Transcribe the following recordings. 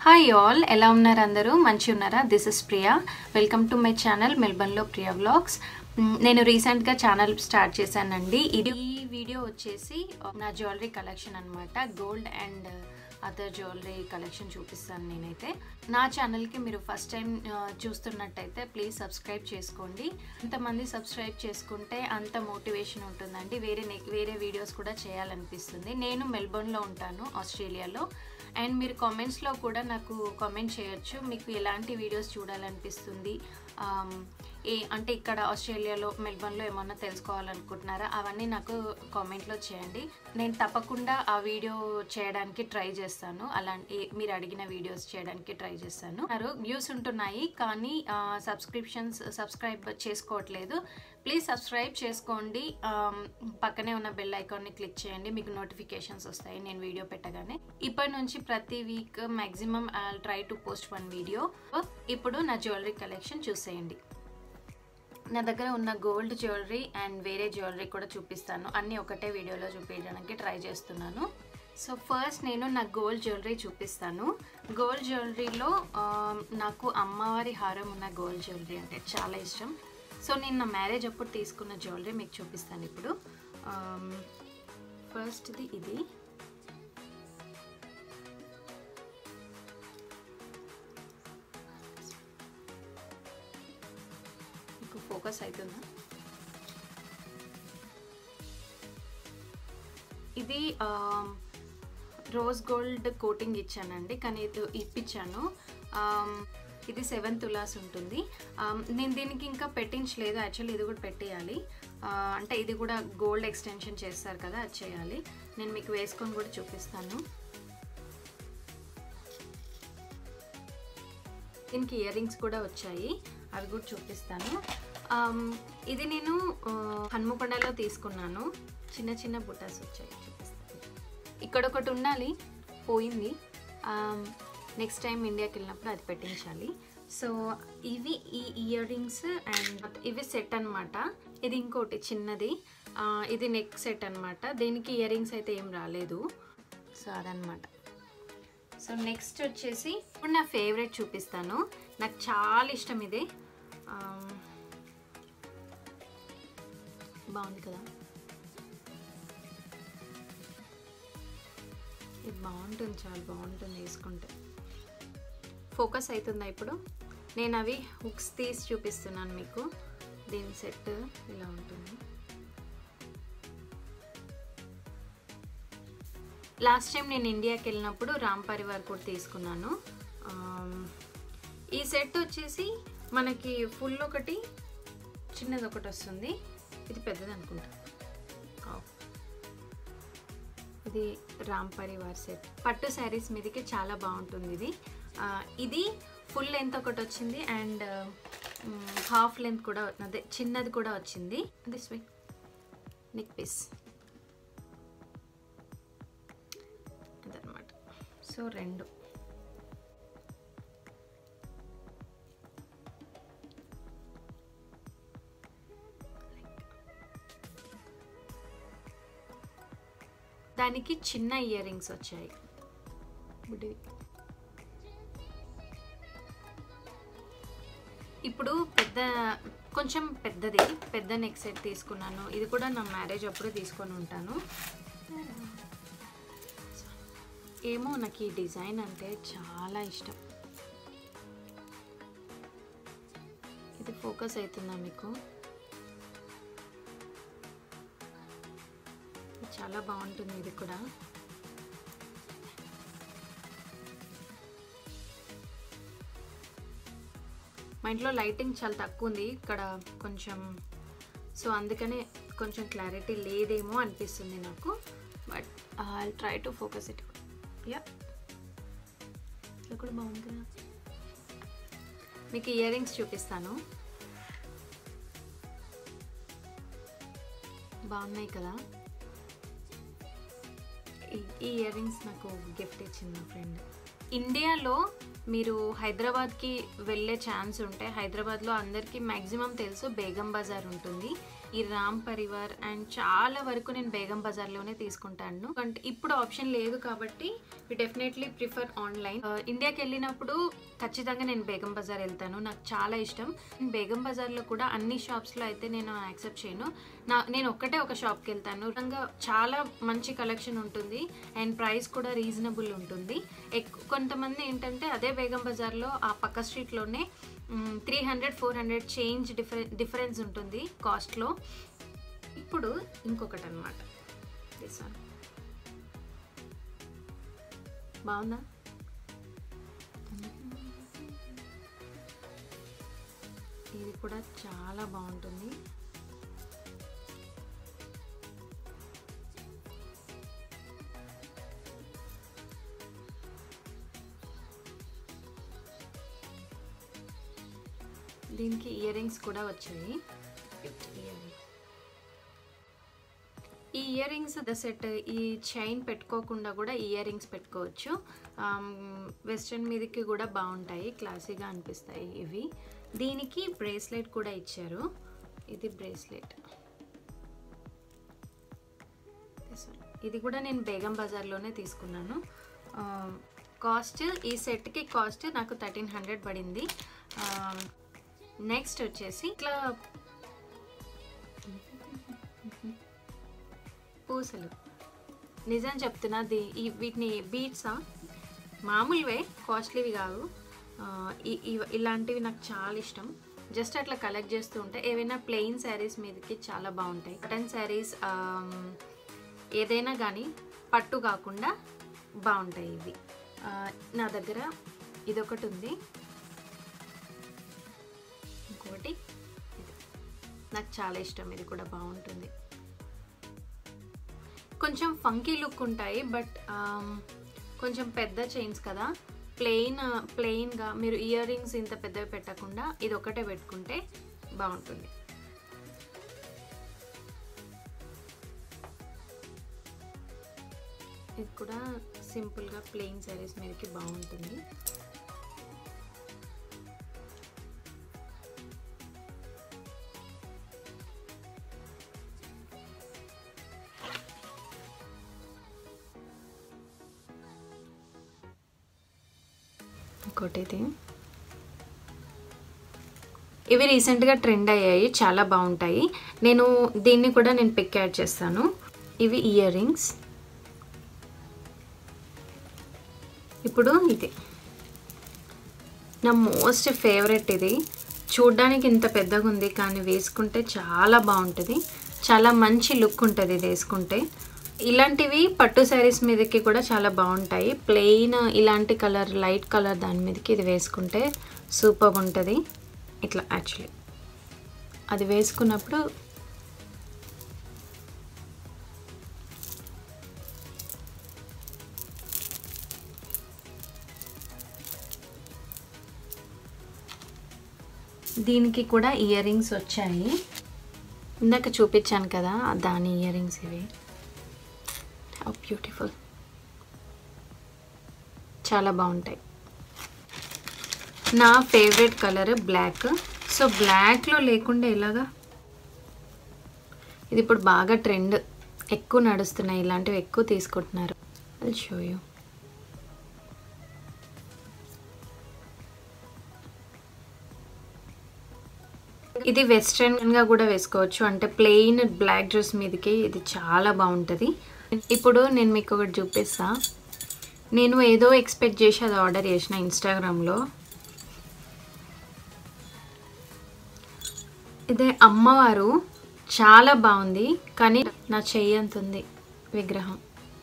Hi all ఎలా ఉన్నారు అందరూ మంచి ఉన్నారా this is Priya welcome to my channel మెల్బర్న్లో ప్రియా వ్లాగ్స్ మ్, నేను రీసెంట్గా ఛానల్ స్టార్ట్ చేశానండి ఇది ఈ వీడియో వచ్చేసి నా జ్యువెలరీ కలెక్షన్ అనమాట gold and other jewellery collection చూపిస్తాను నేనైతే నా ఛానల్కి మీరు ఫస్ట్ టైం చూస్తున్నట్టయితే ప్లీజ్ సబ్స్క్రైబ్ చేసుకోండి ఎంతమంది సబ్స్క్రైబ్ చేసుకుంటే అంత మోటివేషన్ ఉంటుందండి వేరే నె- వేరే వీడియోస్ కూడా చేయాలనిపిస్తుంది నేను మెల్బోర్న్లో ఉంటాను ఆస్ట్రేలియాలో అండ్ మీరు కామెంట్స్లో కూడా నాకు కామెంట్ చేయొచ్చు మీకు ఎలాంటి వీడియోస్ చూడాలనిపిస్తుంది ఆమ్, ఏ అంటే ఇక్కడ ఆస్ట్రేలియాలో మెల్బర్న్లో ఏమన్నా తెలుసుకోవాలనుకుంటున్నారా అవన్నీ నాకు కామెంట్లో చేయండి నేను తప్పకుండా ఆ వీడియో చేయడానికి ట్రై చేస్తాను అలాంటి మీరు అడిగిన వీడియోస్ చేయడానికి ట్రై చేస్తాను వ్యూస్ ఉంటున్నాయి కానీ సబ్స్క్రిప్షన్స్ సబ్స్క్రైబ్ చేసుకోవట్లేదు ప్లీజ్ సబ్స్క్రైబ్ చేసుకోండి ఆమ్, పక్కనే ఉన్న బెల్ ఐకాన్ని క్లిక్ చేయండి మీకు నోటిఫికేషన్స్ వస్తాయి నేను వీడియో పెట్టగానే ఇప్పటి నుంచి ప్రతి week maximum I try to post one video ఇప్పుడు నా జ్యువెలరీ కలెక్షన్ చూసేయండి నా దగ్గర ఉన్న గోల్డ్ జ్యువెలరీ అండ్ వేరే జ్యువెలరీ కూడా చూపిస్తాను అన్నీ ఒకటే వీడియోలో చూపించడానికి ట్రై చేస్తున్నాను సో ఫస్ట్ నేను నా గోల్డ్ జ్యువెలరీ చూపిస్తాను గోల్డ్ జ్యువెలరీలో నాకు అమ్మవారి హారం ఉన్న గోల్డ్ జ్యువెలరీ అంటే చాలా ఇష్టం సో నేను నా మ్యారేజ్ అప్పుడు తీసుకున్న జ్యువెలరీ మీకు చూపిస్తాను ఇప్పుడు ఫస్ట్ది ఇది మీకు ఫోకస్ అవుతుందా ఇది రోజ్ గోల్డ్ కోటింగ్ ఇచ్చానండి కానీ ఇది ఇప్పించాను ఆమ్, ఇది సెవెన్ తులాస్ ఉంటుంది ఆమ్, నేను దీనికి ఇంకా పెట్టించలేదు యాక్చువల్లీ ఇది కూడా పెట్టేయాలి ఆ, అంటే ఇది కూడా గోల్డ్ ఎక్స్టెన్షన్ చేస్తారు కదా అది చేయాలి నేను మీకు వేసుకొని కూడా చూపిస్తాను దీనికి ఇయర్ రింగ్స్ కూడా వచ్చాయి అవి కూడా చూపిస్తాను ఆమ్, ఇది నేను ఆ, హన్మకొండలో తీసుకున్నాను చిన్న చిన్న బుటాస్ వచ్చాయి చూపిస్తాను ఇక్కడ ఒకటి ఉండాలి పోయింది నెక్స్ట్ టైం ఇండియాకి వెళ్ళినప్పుడు అది పెట్టించాలి సో ఇవి ఈ ఇయర్ రింగ్స్ అండ్ ఇవి సెట్ అన్నమాట ఇది ఇంకోటి చిన్నది ఆ, ఇది నెక్ సెట్ అన్నమాట దీనికి ఇయర్ రింగ్స్ అయితే ఏం రాలేదు సో అదనమాట సో నెక్స్ట్ వచ్చేసి ఇప్పుడు నా ఫేవరెట్ చూపిస్తాను నాకు చాలా ఇష్టం ఇది ఆమ్, బాగుంది కదా ఇది బాగుంటుంది చాలా బాగుంటుంది వేసుకుంటే ఫోకస్ అవుతుందా ఇప్పుడు నేను అవి హుక్స్ తీసి చూపిస్తున్నాను మీకు దీని సెట్ ఇలా ఉంటుంది లాస్ట్ టైం నేను ఇండియాకి వెళ్ళినప్పుడు రామ్ పరివార్ కూడా తీసుకున్నాను ఆమ్, ఈ సెట్ వచ్చేసి మనకి ఫుల్ ఒకటి చిన్నది ఒకటి వస్తుంది ఇది పెద్దది అనుకుంటా ఆవ్. ఇది రామ్ పరివార్ సెట్ పట్టు శారీస్ మీదకి చాలా బాగుంటుంది ఇది ఆ, ఇది ఫుల్ లెంత్ ఒకటి వచ్చింది అండ్ హాఫ్ లెంత్ కూడా అదే చిన్నది కూడా వచ్చింది దిస్ వే నెక్ పీస్ అదనమాట సో రెండు దానికి చిన్న ఇయర్ రింగ్స్ వచ్చాయి బుడ్డివి. ఇప్పుడు పెద్ద కొంచెం పెద్దది పెద్ద నెక్ సెట్ తీసుకున్నాను ఇది కూడా నా మ్యారేజ్ అప్పుడు తీసుకొని ఉంటాను ఏమో నాకు ఈ డిజైన్ అంటే చాలా ఇష్టం ఇది ఫోకస్ అవుతుందా మీకు చాలా బాగుంటుంది ఇది కూడా మా ఇంట్లో లైటింగ్ చాలా తక్కువ ఉంది ఇక్కడ కొంచెం సో అందుకనే కొంచెం క్లారిటీ లేదేమో అనిపిస్తుంది నాకు but I try to focus it yeah ఇది కూడా బాగుంది కదా మీకు ఇయర్ రింగ్స్ చూపిస్తాను బాగున్నాయి కదా ఈ- ఈ ఇయర్ రింగ్స్ నాకు గిఫ్ట్ ఇచ్చింది మా ఫ్రెండ్ ఇండియాలో మీరు హైదరాబాద్కి వెళ్ళే ఛాన్స్ ఉంటే హైదరాబాద్లో అందరికీ మ్యాక్సిమం తెలుసు బేగం బజార్ ఉంటుంది ఈ రామ్ పరివార్ అండ్ చాలా వరకు నేను బేగం బజార్లోనే తీసుకుంటాను అంటే ఇప్పుడు ఆప్షన్ లేదు కాబట్టి వి డెఫినెట్లీ ప్రిఫర్ ఆన్లైన్ ఇండియాకి వెళ్ళినప్పుడు ఖచ్చితంగా నేను బేగం బజార్ వెళ్తాను నాకు చాలా ఇష్టం బేగం బజార్లో కూడా అన్ని షాప్స్లో అయితే నేను యాక్సెప్ట్ చేయను నా నేను ఒక్కటే ఒక షాప్కి వెళ్తాను నిజంగా చాలా మంచి కలెక్షన్ ఉంటుంది అండ్ ప్రైస్ కూడా రీజనబుల్ ఉంటుంది ఎక్కు కొంతమంది ఏంటంటే అదే బేగం బజార్లో ఆ పక్క స్ట్రీట్లోనే three hundred four hundred change differ difference ఉంటుంది కాస్ట్లో ఇప్పుడు ఇంకొకటి అనమాట బాగుందా ఇది కూడా చాలా బాగుంటుంది దీనికి ఇయర్ రింగ్స్ కూడా వచ్చాయి ఈ ఇయర్ రింగ్స్ ద సెట్ ఈ చైన్ పెట్టుకోకుండా కూడా ఇయర్ రింగ్స్ పెట్టుకోవచ్చు వెస్ట్రన్ మీదకి కూడా బాగుంటాయి క్లాసీగా అనిపిస్తాయి ఇవి దీనికి బ్రేస్లెట్ కూడా ఇచ్చారు ఇది బ్రేస్లెట్ ఇది కూడా నేను బేగం బజార్లోనే తీసుకున్నాను కాస్ట్ ఈ సెట్కి కాస్ట్ నాకు థర్టీన్ హండ్రెడ్ పడింది నెక్స్ట్ వచ్చేసి ఇట్లా పూసలు నిజం చెప్తున్నా ది ఈ వీటిని బీట్సా మామూలువే కాస్ట్లీవి కాదు ఇలాంటివి నాకు చాలా ఇష్టం జస్ట్ అట్లా కలెక్ట్ చేస్తూ ఉంటే ఏవైనా ప్లెయిన్ శారీస్ మీదకి చాలా బాగుంటాయి కాటన్ శారీస్ ఏదైనా కానీ పట్టు కాకుండా బాగుంటాయి ఇవి నా దగ్గర ఇదొకటి ఉంది ఇంకోటి ఇది నాకు చాలా ఇష్టం ఇది కూడా బాగుంటుంది కొంచెం ఫంకీ లుక్ ఉంటాయి బట్ కొంచెం పెద్ద చైన్స్ కదా ప్లెయిన్ ప్లెయిన్గా మీరు ఇయర్ రింగ్స్ ఇంత పెద్దవి పెట్టకుండా ఇది ఒకటే పెట్టుకుంటే బాగుంటుంది ఇది కూడా సింపుల్గా ప్లెయిన్ శారీస్ మీదకి బాగుంటుంది ఇంకోటి ఇది ఇవి రీసెంట్గా ట్రెండ్ అయ్యాయి చాలా బాగుంటాయి నేను దీన్ని కూడా నేను పిక్ యాడ్ చేస్తాను ఇవి ఇయర్ రింగ్స్ ఇప్పుడు ఇది నా మోస్ట్ ఫేవరెట్ ఇది చూడ్డానికి ఇంత పెద్దగా ఉంది కానీ వేసుకుంటే చాలా బాగుంటుంది చాలా మంచి లుక్ ఉంటుంది ఇది వేసుకుంటే ఇలాంటివి పట్టు శారీస్ మీదకి కూడా చాలా బాగుంటాయి ప్లెయిన్ ఇలాంటి కలర్ లైట్ కలర్ దాని మీదకి ఇది వేసుకుంటే సూపర్ ఉంటుంది ఇట్లా యాక్చువల్లీ అది వేసుకున్నప్పుడు దీనికి కూడా ఇయర్ రింగ్స్ వచ్చాయి ఇందాక చూపించాను కదా దాని ఇయర్ రింగ్స్ ఇవి హౌ బ్యూటిఫుల్ చాలా బాగుంటాయి నా ఫేవరెట్ కలర్ బ్లాక్ సో బ్లాక్లో లేకుండా ఎలాగా ఇది ఇప్పుడు బాగా ట్రెండ్ ఎక్కువ నడుస్తున్నాయి ఇలాంటివి ఎక్కువ తీసుకుంటున్నారు అది షో యూ ఇది వెస్ట్రన్గా కూడా వేసుకోవచ్చు అంటే ప్లెయిన్ బ్లాక్ డ్రెస్ మీదకి ఇది చాలా బాగుంటుంది ఇప్పుడు నేను మీకు ఒకటి చూపిస్తా నేను ఏదో ఎక్స్పెక్ట్ చేసి అది ఆర్డర్ చేసిన ఇన్స్టాగ్రామ్లో ఇదే అమ్మవారు చాలా బాగుంది కానీ నా చెయ్యి అంత ఉంది విగ్రహం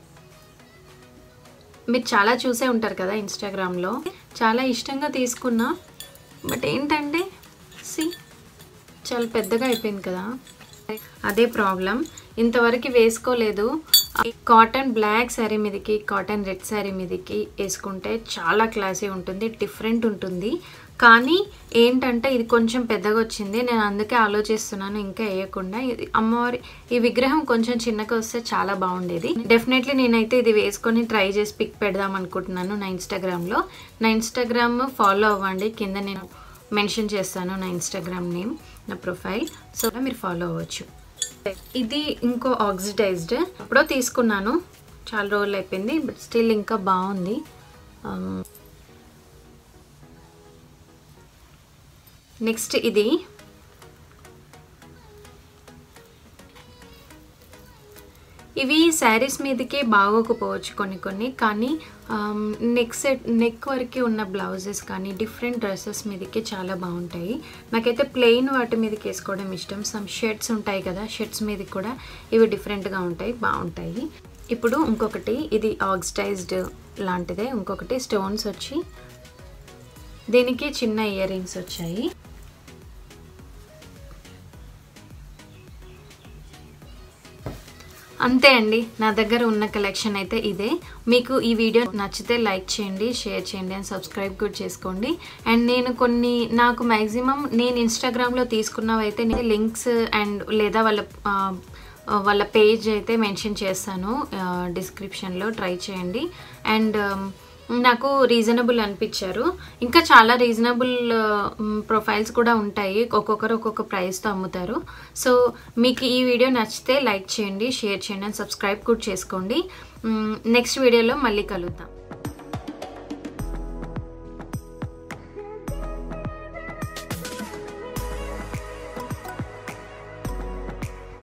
మీరు చాలా చూసే ఉంటారు కదా ఇన్స్టాగ్రామ్లో చాలా ఇష్టంగా తీసుకున్నా బట్ ఏంటంటే సి చాలా పెద్దగా అయిపోయింది కదా అదే ప్రాబ్లం ఇంతవరకు వేసుకోలేదు కాటన్ బ్లాక్ శారీ మీదకి కాటన్ రెడ్ శారీ మీదకి వేసుకుంటే చాలా క్లాసీ ఉంటుంది డిఫరెంట్ ఉంటుంది కానీ ఏంటంటే ఇది కొంచెం పెద్దగా వచ్చింది నేను అందుకే ఆలోచిస్తున్నాను ఇంకా వేయకుండా ఇది అమ్మవారి ఈ విగ్రహం కొంచెం చిన్నగా వస్తే చాలా బాగుండేది డెఫినెట్లీ నేనైతే ఇది వేసుకొని ట్రై చేసి పిక్ పెడదాం అనుకుంటున్నాను నా ఇన్స్టాగ్రామ్లో నా ఇన్స్టాగ్రామ్ ఫాలో అవ్వండి కింద నేను మెన్షన్ చేస్తాను నా ఇన్స్టాగ్రామ్ నేమ్ నా ప్రొఫైల్ సో మీరు ఫాలో అవ్వచ్చు ఇది ఇంకో ఆక్సిడైజ్డ్ ఎప్పుడో తీసుకున్నాను చాలా రోజులు అయిపోయింది బట్ స్టిల్ ఇంకా బాగుంది నెక్స్ట్ ఇది ఇవి శారీస్ మీదకే బాగోకపోవచ్చు కొన్ని కొన్ని కానీ నెక్ సెట్ నెక్ వరకు ఉన్న బ్లౌజెస్ కానీ డిఫరెంట్ డ్రెస్సెస్ మీదకి చాలా బాగుంటాయి నాకైతే ప్లెయిన్ వాటి మీదకి వేసుకోవడం ఇష్టం సమ్ షర్ట్స్ ఉంటాయి కదా షర్ట్స్ మీదకి కూడా ఇవి డిఫరెంట్గా ఉంటాయి బాగుంటాయి ఇప్పుడు ఇంకొకటి ఇది ఆక్సిడైజ్డ్ లాంటిదే ఇంకొకటి స్టోన్స్ వచ్చి దీనికి చిన్న ఇయర్ రింగ్స్ వచ్చాయి అంతే అండి నా దగ్గర ఉన్న కలెక్షన్ అయితే ఇదే మీకు ఈ వీడియో నచ్చితే లైక్ చేయండి షేర్ చేయండి అండ్ సబ్స్క్రైబ్ కూడా చేసుకోండి అండ్ నేను కొన్ని నాకు మ్యాక్సిమం నేను ఇన్స్టాగ్రామ్లో తీసుకున్నవి అయితే నేను లింక్స్ అండ్ లేదా వాళ్ళ ఆ, వాళ్ళ పేజ్ అయితే మెన్షన్ చేస్తాను డిస్క్రిప్షన్లో ట్రై చేయండి అండ్ నాకు రీజనబుల్ అనిపించారు ఇంకా చాలా రీజనబుల్ ప్రొఫైల్స్ కూడా ఉంటాయి ఒక్కొక్కరు ఒక్కొక్క ప్రైస్తో అమ్ముతారు సో మీకు ఈ వీడియో నచ్చితే లైక్ చేయండి షేర్ చేయండి అండ్ సబ్స్క్రైబ్ కూడా చేసుకోండి నెక్స్ట్ వీడియోలో మళ్ళీ కలుద్దాం